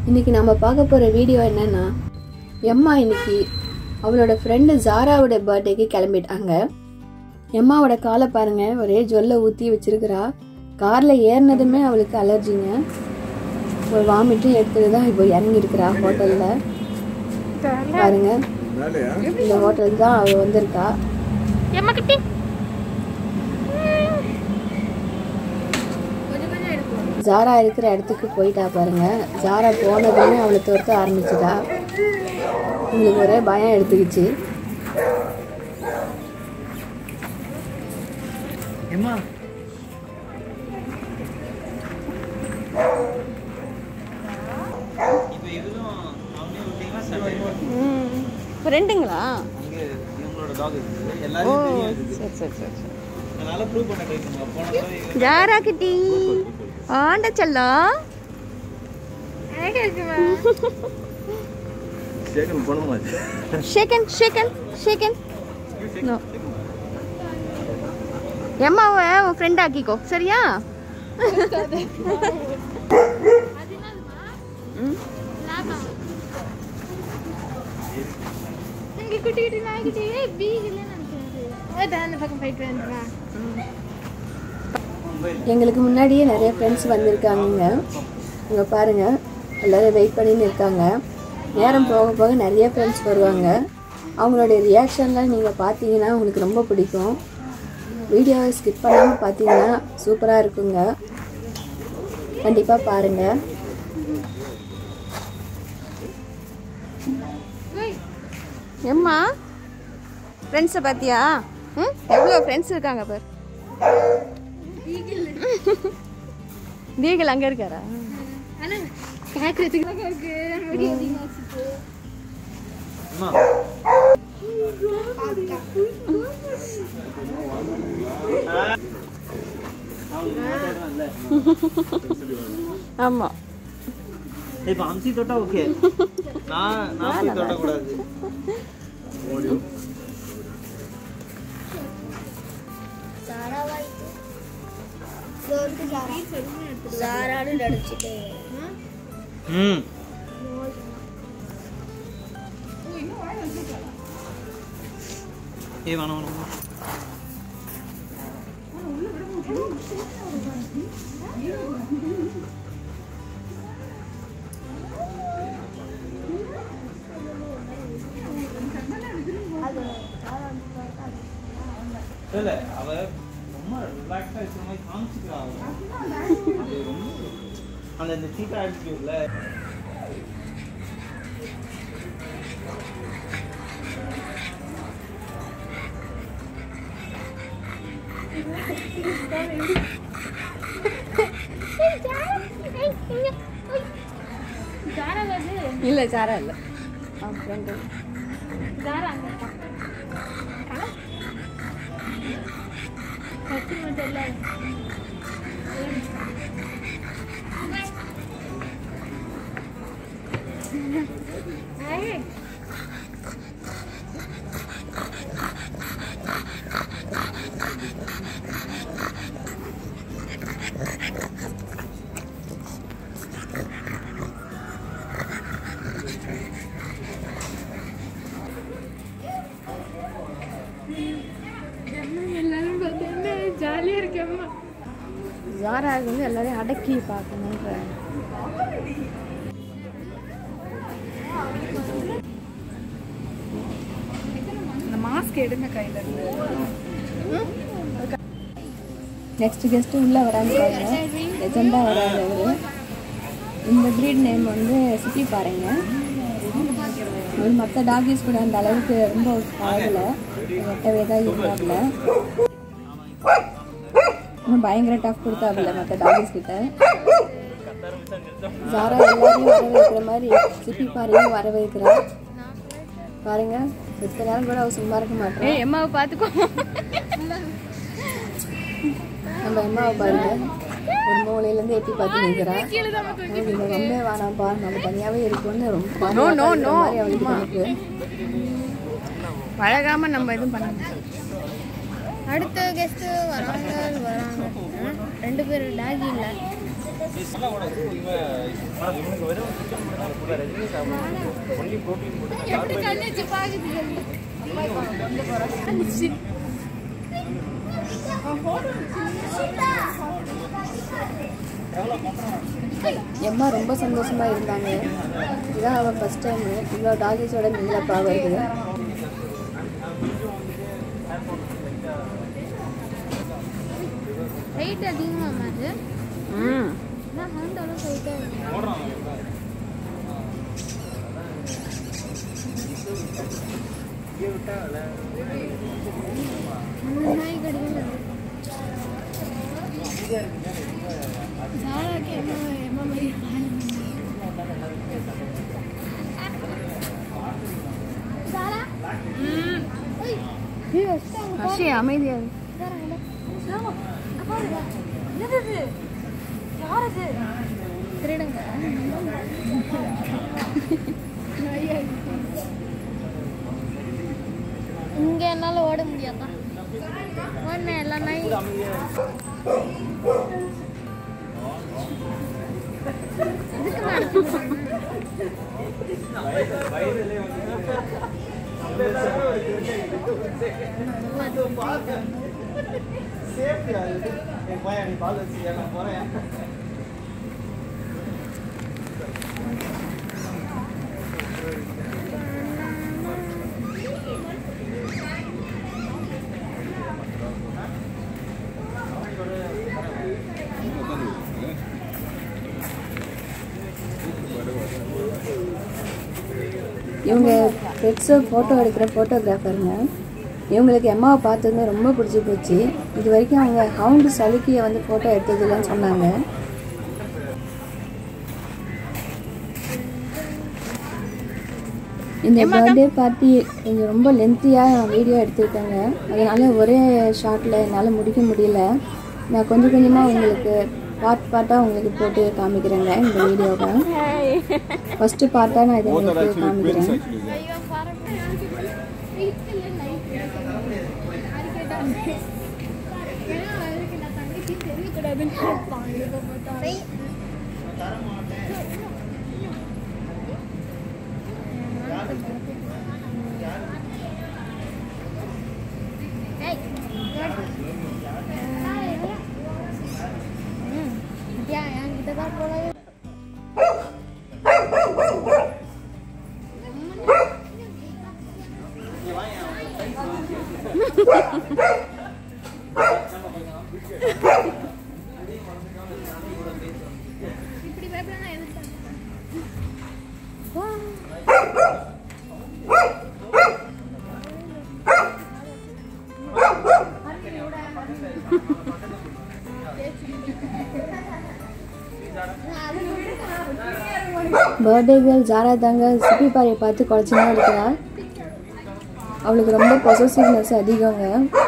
இன்னைக்கு நம்ம பார்க்க போகிற வீடியோ என்னன்னா எம்மா இன்னைக்கு அவளோட ஃப்ரெண்டு ஜாராவோட பர்த்டேக்கு கிளம்பிட்டாங்க எம்மாவோட காலை பாருங்க ஒரே ஜொல்ல ஊற்றி வச்சிருக்கிறா காரில் ஏறினதுமே அவளுக்கு அலர்ஜிங்க ஒரு வாமிட்டும் எடுத்துட்டு தான் இப்போ இறங்கி இருக்கிறா ஹோட்டலில் பாருங்க இந்த ஹோட்டலுக்கு தான் அவள் வந்திருக்கா எம்மா கிட்டி ஜாரா இருக்கிற இடத்துக்கு போயிட்டா பாருங்க ஜாரா போனதுமே அவளை துரத்த ஆரம்பிச்சிட்டா உங்களுக்கு ஒரே பயம் எடுத்துக்கிச்சு எம்மா இப்போ இதுலும் அவனே விட்டீங்கன்னா சண்டை ஃப்ரெண்டுங்களா அங்கே இவங்களோட டாக் இருக்குது எல்லாரும் தெரியும் இது சரி சரி சரி சரி அதனால ப்ரூவ் பண்ண ட்ரை பண்ணுங்க போன தடவை இவன் ஜாரா கிட்டி ஆண்ட செல்லம் சேகன் பண்ணுமா ஷேக்கன் ஷேக்கன் ஷேக்கன் நோ எம்மாவை உன் ஃப்ரெண்ட் ஆக்கிக்கோ சரியா ம். குட்டி குட்டி நாய்க்குட்டி பீகில் நினைக்கிறது அந்த பக்கம் போயிட்டு வந்துடுவா எங்களுக்கு முன்னாடியே நிறைய ஃப்ரெண்ட்ஸ் வந்திருக்காங்க இங்கே பாருங்க எல்லாரும் வெயிட் பண்ணின்னு இருக்காங்க நேரம் போக போக நிறைய ஃப்ரெண்ட்ஸ் வருவாங்க அவங்களுடைய ரியாக்ஷன்லாம் நீங்கள் பார்த்தீங்கன்னா உங்களுக்கு ரொம்ப பிடிக்கும் வீடியோவை ஸ்கிப் பண்ணாமல் பார்த்தீங்கன்னா சூப்பராக இருக்குங்க கண்டிப்பாக பாருங்கள் எம்மா ஃப்ரெண்ட்ஸை பார்த்தியா ம் எவ்வளோ ஃப்ரெண்ட்ஸ் இருக்காங்க பார் பீகல் அங்கே இருக்காரா ஆனால் கேட்கறதுக்கு தான் இருக்கு முடி அதிகமாக வச்சுட்டு அம்மா ஆமாம் இப்போ அம்சி தொட்டா ஓகே நான் நான் போய் தொட்டக்கூடாது ம் ஏய் வேணாம் வேணாம் வேணாம். இல்ல அவ ரொம்ப ரிலாக்ஸா இருக்கிற மாதிரி காமிச்சுக்கிறா அவ. அது ரொம்ப அந்த இந்த சீட்டா ஆட்டிடியூட்ல ஜாரா வருது இல்லை சாரா இல்லை ஆ ஃப்ரெண்டு ஜாரா அங்கே கத்தி மட்டும் இல்லை எல்லாரும் பார்த்தீங்கன்னா ஜாலியாக இருக்கேம்மா ஜாராவுக்கு வந்து எல்லாரையும் அடக்கி பார்க்கணுன்ற இந்த மாஸ்க் எடுங்க கையில இருந்து நெக்ஸ்ட் கெஸ்ட்டு உள்ளே வராங்க பாருங்க லெஜெண்டாக வராங்க அவர் இந்த ப்ரீட் நேம் வந்து சிட்டி பாருங்க இவர் மற்ற டாகிஸ் கூட அந்த அளவுக்கு ரொம்ப பழகலை வெட்டவே தான் இருந்தாப்புல இன்னும் பயங்கர டஃப் கொடுத்தாப்புல மற்ற டாகிஸ் கிட்ட ஜாரா எல்லாரையும் வர வைக்கிற மாதிரி சிப்பி பாருங்க வர வைக்கிறா பாருங்க இத்தனை நேரம் கூட அவ சும்மா இருக்க மாட்டேன் ஏய் எம்மாவை பார்த்துக்கோ நம்ம அம்மாவை பாருங்க ஒரு மூலையிலேருந்து எட்டி பார்த்து நிற்கிறா நீங்க ரொம்ப வேணாம்ப்பா நம்ம தனியாவே இருக்கோம்னு ரொம்ப No, no, பாதுகாப்பா no. இருக்கிற மாதிரி அவளுக்கு எனக்கு பழகாம நம்ம எதுவும் பண்ண முடியாது அடுத்த கெஸ்ட்டு வராங்க வராங்க ரெண்டு பேர் டாகி இல்லை நல்லா உனக்கு இவன் ஆனால் இவனுக்கு வெறும் சிக்கன் மட்டும் தான் ஃபுல்லாக ரஜினி சாப்பிடும் ஒன்லி ப்ரோட்டீன் போட்டு எப்படி கண்ணு பாக்குது எம்மா ரொம்ப சந்தோஷமா இருந்தாங்க இதான் அவள் ஃபர்ஸ்ட் டைம் இவ்வளோ டாகிஸோட மிங்கிலப் ஆகுறது வெயிட் அதிகமாக மாது ம் நான் ஹவுண்ட் அளவுக்கு வெயிட்டாக இருக்கு போடுறான் அந்த நாய் கடிக்கல ஜாலாக்கு எம்மா எம்மா மாதிரி ஜாலா ம் ஏய் வச்சிட்டாங்க அஷி அமைதியா இரு. திருடுங்க இங்க என்னால ஓட முடியாதா ஒன்னு எல்லா நாய் இதுக்கு நடக்கும் வயதிலே வந்து சேஃப்டி அது என் பையன் நீ பால் வச்சு நான் போகிறேன் இவங்க பெட்ஸை ஃபோட்டோ எடுக்கிற ஃபோட்டோகிராஃபருங்க இவங்களுக்கு எம்மாவை பார்த்தது ரொம்ப பிடிச்சி போச்சு இது வரைக்கும் அவங்க ஹவுண்டு சலுக்கியை வந்து ஃபோட்டோ எடுத்ததில்லைன்னு சொன்னாங்க இந்த பர்த்டே பார்ட்டி கொஞ்சம் ரொம்ப லென்த்தியாக நான் வீடியோ எடுத்துருக்கேங்க அதனால ஒரே ஷாட்டில் என்னால் முடிக்க முடியல நான் கொஞ்சம் கொஞ்சமாக உங்களுக்கு பார்ட் பார்ட்டாக உங்களுக்கு போட்டு காமிக்கிறேங்க இந்த வீடியோவை ஃபஸ்ட்டு பார்ட்டாக நான் இதை உங்களுக்கு காமிக்கிறேன் ஐயோ பாருங்க இல்ல நைட் யாரு கேட்டாங்க ஏன்னா அவருக்கு நான் தங்கச்சி தெரியக்கூடாதுன்னு கேட்பாங்க எப்ப பார்த்தாலும். ஏய், ம், ஏன் என்கிட்ட தான் போலவே இப்படி பயப்பட நான் எதிர்த்தேன் பர்த்டே கேர்ள் ஜாரா தாங்க சிப்பி பாறையை பார்த்து குறைச்சினா இருக்கிறா அவளுக்கு ரொம்ப பொசசிவ்னஸ் அதிகங்க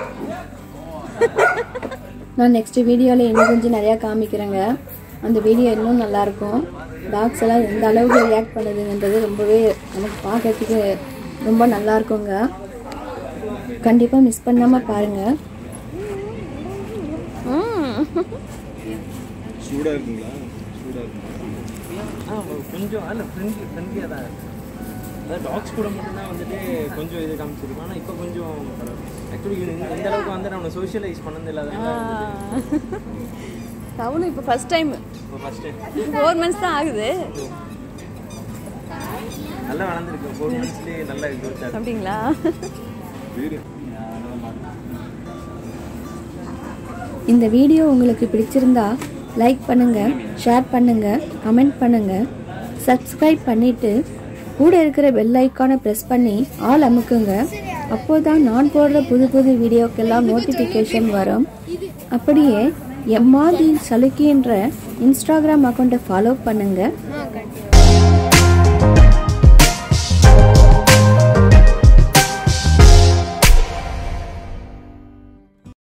நான் நெக்ஸ்ட் வீடியோவில் இன்னும் கொஞ்சம் நிறையா காமிக்கிறேங்க அந்த வீடியோ இன்னும் நல்லாயிருக்கும் டாக்ஸ் எல்லாம் எந்த அளவுக்கு ரியாக்ட் பண்ணுதுங்கன்றது ரொம்பவே நமக்கு பார்க்கறதுக்கு ரொம்ப நல்லா இருக்குங்க கண்டிப்பாக மிஸ் பண்ணாமல் பாருங்கள் சூடாக இருக்குங்களா சூடாக இருக்குங்களா ஆ கொஞ்சம் அல்ல ஃப்ரெண்ட்லி ஃப்ரெண்ட்லியாக தான் இருக்கு அதாவது டாக்ஸ் கூட மட்டும்தான் வந்துட்டு கொஞ்சம் இது காமிச்சிருக்கோம் ஆனால் இப்போ கொஞ்சம் ஆக்சுவலி இந்த அளவுக்கு வந்து நான் சோஷியலைஸ் பண்ணது இல்லாத அவனும் இப்போ ஃபர்ஸ்ட் டைம் இப்போ ஃபஸ்ட்டு ஃபோர் மந்த்ஸ் தான் ஆகுது நல்லா வளர்ந்துருக்கு ஃபோர் மந்த்ஸ்லேயே நல்லா இது வச்சாரு அப்படிங்களா வீடு இந்த வீடியோ உங்களுக்கு பிடிச்சிருந்தா லைக் பண்ணுங்க ஷேர் பண்ணுங்க கமெண்ட் பண்ணுங்க சப்ஸ்கிரைப் பண்ணிட்டு கூட இருக்கிற பெல் ஐக்கானை ப்ரெஸ் பண்ணி ஆல் அமுக்குங்க அப்போதான் நான் போடுற புது புது வீடியோக்கெல்லாம் நோட்டிஃபிகேஷன் வரும் அப்படியே எம்மாதி சலுக்கின்ற இன்ஸ்டாகிராம் அக்கௌண்ட்டை ஃபாலோ பண்ணுங்க